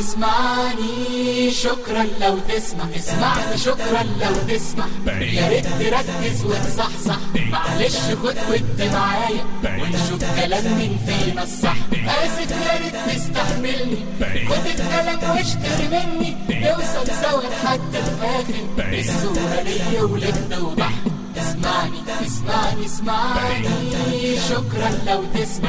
اسمعني شكرا لو تسمع اسمعني شكرا لو تسمع يا ريت تركز وتصحصح معلش خد ودي معايا ونشوف كلام مين فينا الصح اسف يا ريت تستحملني خد القلم واشتري مني نوصل سوا لحد الاخر الصورة ليا ولك توضح اسمعني اسمعني اسمعني شكرا لو تسمع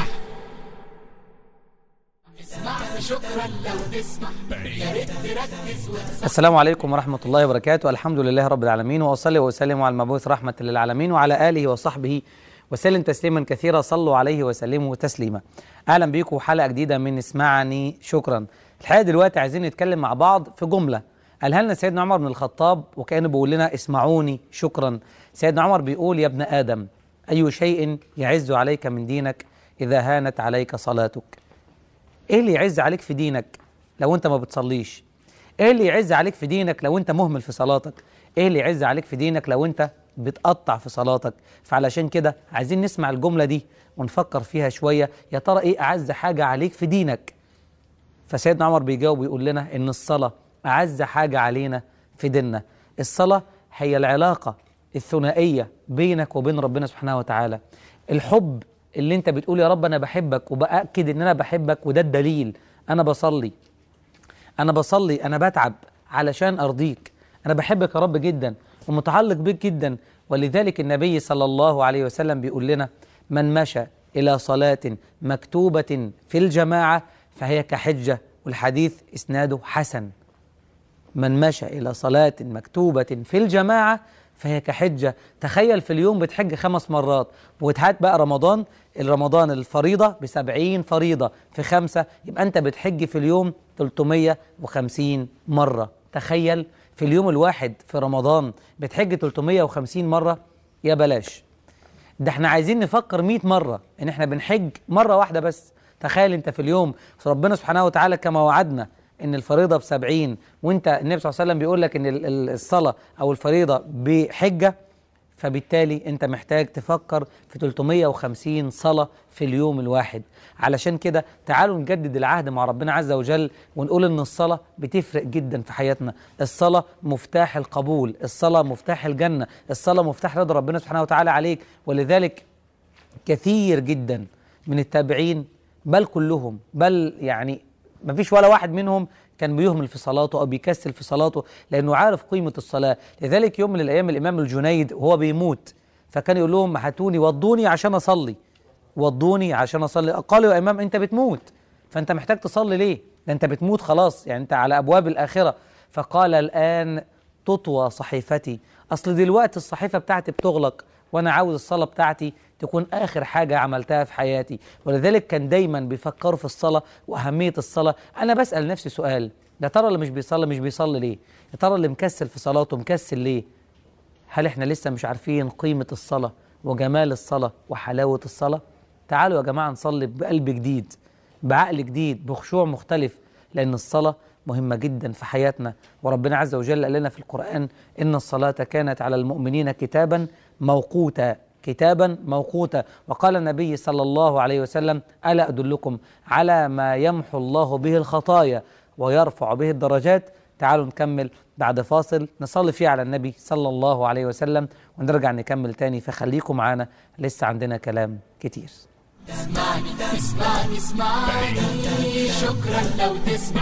اسمعني شكرا لو تسمع يا ريت تركز وتصحصح السلام عليكم ورحمة الله وبركاته الحمد لله رب العالمين وأصلي وأسلم على المبعوث رحمة للعالمين وعلى آله وصحبه وسلم تسليما كثيرا صلوا عليه وسلموا تسليما أهلا بيكم حلقة جديدة من اسمعني شكرا الحقيقة دلوقتي عايزين نتكلم مع بعض في جملة قالها لنا سيدنا عمر بن الخطاب وكأنه بيقول لنا اسمعوني شكرا سيدنا عمر بيقول يا ابن آدم أي شيء يعز عليك من دينك إذا هانت عليك صلاتك ايه اللي يعز عليك في دينك لو انت ما بتصليش ايه اللي يعز عليك في دينك لو انت مهمل في صلاتك ايه اللي يعز عليك في دينك لو انت بتقطع في صلاتك فعلشان كده عايزين نسمع الجملة دي ونفكر فيها شوية يا ترى ايه اعز حاجة عليك في دينك فسيدنا عمر بيجاوب ويقول لنا ان الصلاة اعز حاجة علينا في ديننا الصلاة هي العلاقة الثنائية بينك وبين ربنا سبحانه وتعالى الحب اللي انت بتقول يا رب انا بحبك وباكد ان انا بحبك وده الدليل انا بصلي انا بصلي انا بتعب علشان ارضيك انا بحبك يا رب جدا ومتعلق بك جدا ولذلك النبي صلى الله عليه وسلم بيقول لنا من مشى الى صلاه مكتوبه في الجماعه فهي كحجه والحديث اسناده حسن من مشى إلى صلاة مكتوبة في الجماعة فهي كحجة تخيل في اليوم بتحج خمس مرات وتهات بقى رمضان الرمضان الفريضة بسبعين فريضة في خمسة يبقى أنت بتحج في اليوم 350 مرة تخيل في اليوم الواحد في رمضان بتحج 350 مرة يا بلاش ده احنا عايزين نفكر 100 مرة ان احنا بنحج مرة واحدة بس تخيل انت في اليوم ربنا سبحانه وتعالى كما وعدنا ان الفريضة بسبعين وانت النبي صلى الله عليه وسلم بيقول لك ان ال- ال- الصلاة او الفريضة بحجة فبالتالي انت محتاج تفكر في 350 صلاة في اليوم الواحد علشان كده تعالوا نجدد العهد مع ربنا عز وجل ونقول ان الصلاة بتفرق جدا في حياتنا الصلاة مفتاح القبول الصلاة مفتاح الجنة الصلاة مفتاح رضا ربنا سبحانه وتعالى عليك ولذلك كثير جدا من التابعين بل كلهم بل يعني ما فيش ولا واحد منهم كان بيهمل في صلاته أو بيكسل في صلاته لأنه عارف قيمة الصلاة لذلك يوم من الأيام الإمام الجنيد وهو بيموت فكان يقول لهم هاتوني وضوني عشان أصلي وضوني عشان أصلي قالوا يا إمام أنت بتموت فأنت محتاج تصلي ليه ده أنت بتموت خلاص يعني أنت على أبواب الآخرة فقال الآن تطوى صحيفتي أصل دلوقتي الصحيفة بتاعتي بتغلق وأنا عاوز الصلاة بتاعتي تكون آخر حاجة عملتها في حياتي ولذلك كان دايما بيفكروا في الصلاة وأهمية الصلاة أنا بسأل نفسي سؤال يا ترى اللي مش بيصلي مش بيصلي ليه يا ترى اللي مكسل في صلاته مكسل ليه هل احنا لسه مش عارفين قيمة الصلاة وجمال الصلاة وحلاوة الصلاة تعالوا يا جماعة نصلي بقلب جديد بعقل جديد بخشوع مختلف لأن الصلاة مهمة جدا في حياتنا وربنا عز وجل قال لنا في القرآن إن الصلاة كانت على المؤمنين كتابا موقوتا كتابا موقوتا وقال النبي صلى الله عليه وسلم ألا أدلكم على ما يمحو الله به الخطايا ويرفع به الدرجات تعالوا نكمل بعد فاصل نصلي فيه على النبي صلى الله عليه وسلم ونرجع نكمل تاني فخليكم معانا لسه عندنا كلام كتير اسمعني اسمعني اسمعني شكرا لو تسمع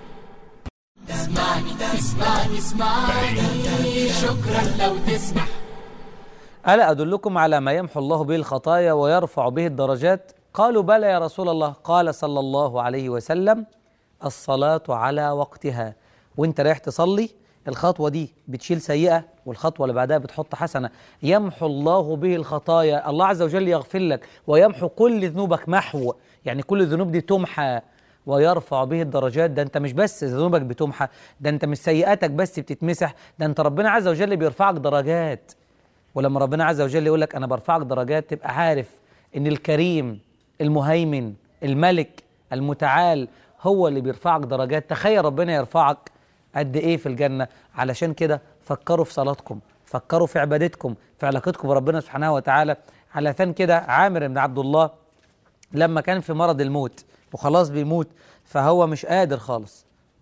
اسمعني اسمعني اسمعني شكرا لو تسمع ألا أدلكم على ما يمحو الله به الخطايا ويرفع به الدرجات قالوا بلى يا رسول الله قال صلى الله عليه وسلم الصلاة على وقتها وانت رايح تصلي الخطوة دي بتشيل سيئة والخطوة اللي بعدها بتحط حسنة يمحو الله به الخطايا الله عز وجل يغفر لك ويمحو كل ذنوبك محو يعني كل الذنوب دي تمحى ويرفع به الدرجات ده انت مش بس ذنوبك بتمحى ده انت مش سيئاتك بس بتتمسح ده انت ربنا عز وجل بيرفعك درجات ولما ربنا عز وجل يقول لك انا برفعك درجات تبقى عارف ان الكريم المهيمن الملك المتعال هو اللي بيرفعك درجات تخيل ربنا يرفعك قد ايه في الجنه علشان كده فكروا في صلاتكم فكروا في عبادتكم في علاقتكم بربنا سبحانه وتعالى علشان كده عامر بن عبد الله لما كان في مرض الموت وخلاص بيموت فهو مش قادر خالص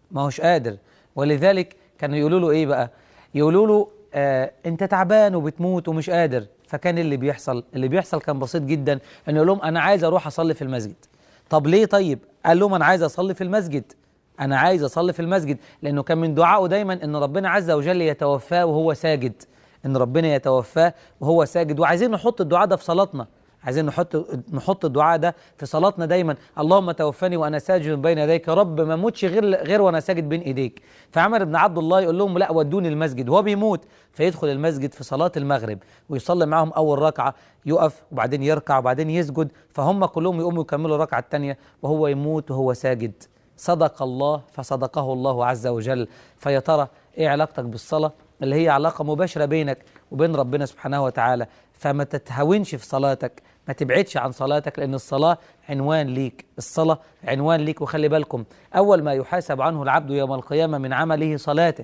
ما هوش قادر ولذلك كانوا يقولوا له ايه بقى يقولوا له آه انت تعبان وبتموت ومش قادر فكان اللي بيحصل اللي بيحصل كان بسيط جدا انه يقول لهم انا عايز اروح اصلي في المسجد طب ليه طيب قال لهم انا عايز اصلي في المسجد انا عايز اصلي في المسجد لانه كان من دعائه دايما ان ربنا عز وجل يتوفاه وهو ساجد ان ربنا يتوفاه وهو ساجد وعايزين نحط الدعاء ده في صلاتنا عايزين نحط نحط الدعاء ده في صلاتنا دايما اللهم توفني وانا ساجد بين يديك يا رب ما اموتش غير غير وانا ساجد بين ايديك فعمر بن عبد الله يقول لهم لا ودوني المسجد وهو بيموت فيدخل المسجد في صلاه المغرب ويصلي معاهم اول ركعه يقف وبعدين يركع وبعدين يسجد فهم كلهم يقوموا يكملوا الركعه الثانيه وهو يموت وهو ساجد صدق الله فصدقه الله عز وجل فيا ترى ايه علاقتك بالصلاه اللي هي علاقه مباشره بينك وبين ربنا سبحانه وتعالى فما تتهاونش في صلاتك ما تبعدش عن صلاتك لأن الصلاة عنوان ليك الصلاة عنوان ليك وخلي بالكم أول ما يحاسب عنه العبد يوم القيامة من عمله صلاته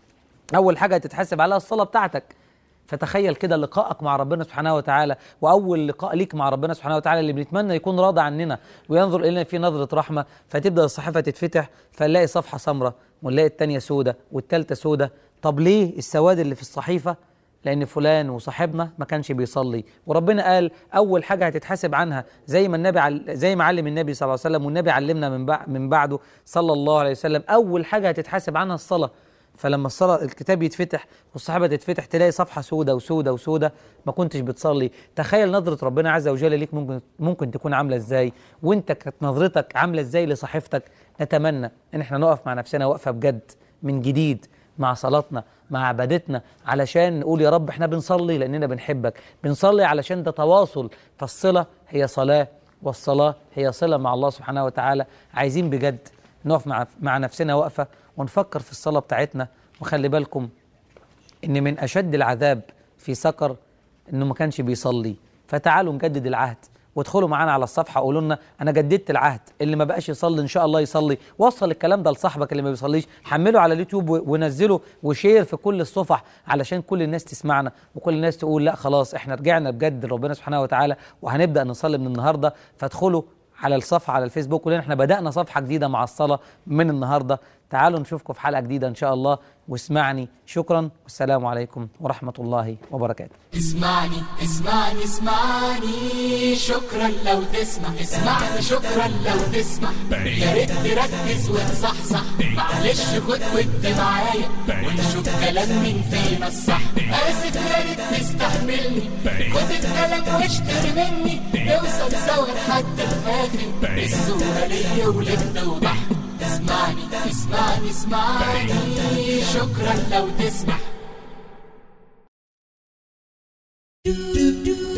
أول حاجة تتحاسب عليها الصلاة بتاعتك فتخيل كده لقائك مع ربنا سبحانه وتعالى واول لقاء ليك مع ربنا سبحانه وتعالى اللي بنتمنى يكون راضي عننا وينظر الينا في نظره رحمه فتبدا الصحيفه تتفتح فنلاقي صفحه سمراء ونلاقي الثانيه سودة والثالثه سودة طب ليه السواد اللي في الصحيفه لان فلان وصاحبنا ما كانش بيصلي وربنا قال اول حاجه هتتحاسب عنها زي ما النبي عل... زي ما علم النبي صلى الله عليه وسلم والنبي علمنا من بع... من بعده صلى الله عليه وسلم اول حاجه هتتحاسب عنها الصلاه فلما الصلاة الكتاب يتفتح والصحابة تتفتح تلاقي صفحة سودة وسودة وسودة ما كنتش بتصلي تخيل نظرة ربنا عز وجل ليك ممكن ممكن تكون عاملة ازاي وانت كانت نظرتك عاملة ازاي لصحيفتك نتمنى ان احنا نقف مع نفسنا وقفة بجد من جديد مع صلاتنا مع عبادتنا علشان نقول يا رب احنا بنصلي لاننا بنحبك بنصلي علشان ده تواصل فالصلة هي صلاة والصلاة هي صلة مع الله سبحانه وتعالى عايزين بجد نقف مع مع نفسنا وقفة ونفكر في الصلاة بتاعتنا وخلي بالكم إن من أشد العذاب في سكر إنه ما كانش بيصلي فتعالوا نجدد العهد وادخلوا معانا على الصفحة قولوا لنا أنا جددت العهد اللي ما بقاش يصلي إن شاء الله يصلي وصل الكلام ده لصاحبك اللي ما بيصليش حمله على اليوتيوب ونزله وشير في كل الصفح علشان كل الناس تسمعنا وكل الناس تقول لا خلاص إحنا رجعنا بجد لربنا سبحانه وتعالى وهنبدأ نصلي من النهاردة فادخلوا على الصفحة على الفيسبوك ولان احنا بدأنا صفحة جديدة مع الصلاة من النهاردة تعالوا نشوفكم في حلقة جديدة إن شاء الله واسمعني شكرا والسلام عليكم ورحمة الله وبركاته اسمعني اسمعني اسمعني شكرا لو تسمع اسمعني شكرا لو تسمع يا ريت تركز وتصحصح معلش خد ود معايا ونشوف كلام مين فينا الصح اسف يا ريت تستحملني خد الكلام واشتري مني نوصل سوا لحد الاخر الصورة ليا ولك توضح اسمعني اسمعني اسمعني شكرا لو تسمع do do do